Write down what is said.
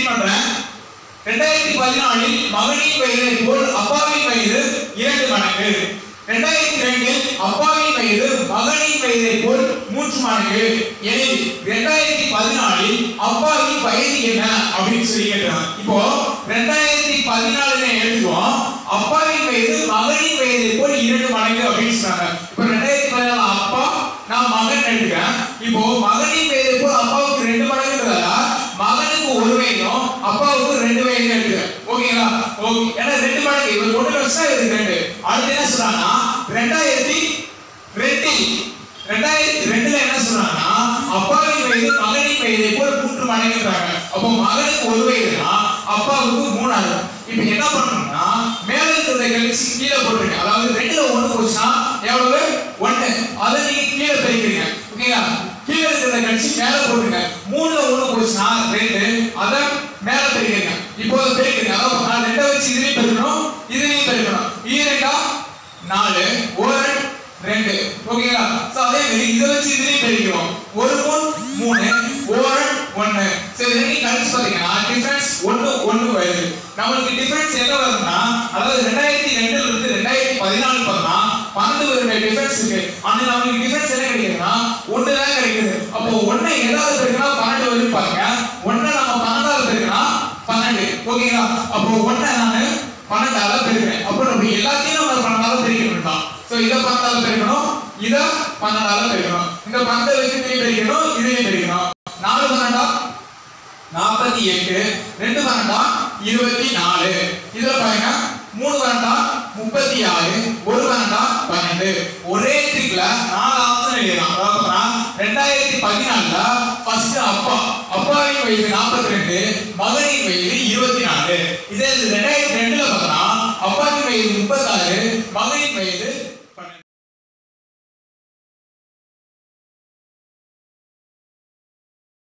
read பண்றேன் ரெண்டாயிரத்தி பதினாலில் மகனின் வயதை போல் அப்பாவின் வயது இரண்டு மடங்கு ரெண்டாயிரத்தி ரெண்டில் அப்பாவின் வயது மகனின் வயதை போல் மூன்று மடங்கு எனவே ரெண்டாயிரத்தி பதினாலில் அப்பாவின் வயது என்ன அப்படின்னு சொல்லி கேட்கிறாங்க இப்போ ரெண்டாயிரத்தி பதினாலுல எழுதுவோம் அப்பாவின் வயது மகனின் வயதை போல் இரண்டு மடங்கு அப்படின்னு சொன்னாங்க இப்போ ரெண்டாயிரத்தி பதினாலு அப்பா நான் மகன் எடுத்துக்கிறேன் இப்போ மகனின் வயதை போல் அப்பாவுக்கு ரெண்டு மடங்குன்றதால மகனுக்கு ஒரு வயதும் அப்பாவுக்கு ரெண்டு வயது எடுத்துக்கிறேன் ஓகேங்களா ஓகே ஏன்னா ரெண்டு மடங்கு இவர் ஒன்று வருஷம் இது ரெண்டு அடுத்து என்ன சொல்றாங்கன்னா ரெண்டாயிரத்தி ரெண்டில் ரெண்டாயிரத்தி ரெண்டுல என்ன சொல்றாங்கன்னா அப்பாவின் வயது மகனின் வயதை போல் மூன்று மடங்குறாங்க அப்போ மகனுக்கு ஒரு வயதுனா அப்பாவுக்கு மூணாவது இப்போ என்ன பண்ணணும்னா மேல இருக்கிறத கழிச்சு கீழே போட்டுருங்க அதாவது ரெண்டுல ஒண்ணு போச்சுன்னா எவ்வளவு ஒண்ணு அதை நீங்க கீழே பெருக்கிறீங்க ஓகேங்களா கீழே இருக்கிறத கழிச்சு மேல போட்டுருங்க மூணுல ஒண்ணு போச்சுன்னா ரெண்டு அதை மேல பெருக்கிறீங்க இப்போ அதை பெருக்கிறீங்க அதாவது நான் ரெண்டை வச்சு இதுலயும் பெருக்கணும் இதுலயும் பெருக்கணும் ஈரெண்டா நாலு ஒரு ரெண்டு ஓகேங்களா சோ அதே மாதிரி இதை வச்சு இதுலயும் பெருக்கிறோம் ஒரு மூணு மூணு ஒரு ஒண்ணு சரி ரெண்டு கழிச்சு பாத்தீங்கன்னா டிஃபரன்ஸ் ஒண்ணு ஒண்ணு வருது நம்மளுக்கு டிஃபரன்ஸ் என்ன வருதுன்னா அதாவது ரெண்டாயிரத்தி ரெண்டுல இருந்து ரெண்டாயிரத்தி பதினாலு பார்த்தா பன்னெண்டு வருட டிஃபரன்ஸ் இருக்கு ஆனா நம்மளுக்கு டிஃபரன்ஸ் என்ன கிடைக்குதுன்னா ஒண்ணு தான் கிடைக்குது அப்போ ஒண்ணை எதாவது பெருக்கினா பன்னெண்டு வருது பாருங்க ஒண்ணை நம்ம பன்னெண்டாவது பெருக்கினா பன்னெண்டு ஓகேங்களா அப்போ ஒண்ணை நானு பன்னெண்டால பெருக்கிறேன் அப்போ நம்ம எல்லாத்தையும் நம்ம பன்னெண்டால பெருக்கணும் தான் சோ இத பன்னெண்டால பெருக்கணும் இத பன்னெண்டால பெருக்கணும் இந்த பன்னெண்டை வச்சு இதையும் பெருக்கணும் இதையும் பெருக்கணும் நாலு பன்னெண்டா நாற்பத்தி எட்டு ரெண்டு பன்னெண்டா இருபத்தி நாலு இதுல பாருங்க மூணு பன்னெண்டா முப்பத்தி ஆறு ஒரு பன்னெண்டா பன்னெண்டு ஒரே ட்ரிக்ல நாலு ஆப்ஷன் எழுதலாம் அதாவது ரெண்டாயிரத்தி பதினாலுல ஃபர்ஸ்ட் அப்பா அப்பாவின் வயது நாற்பத்தி ரெண்டு மகனின் வயது இருபத்தி நாலு இதே இது ரெண்டாயிரத்தி ரெண்டுல பார்த்தோம்னா அப்பாவின் வயது முப்பத்தாறு மகனின்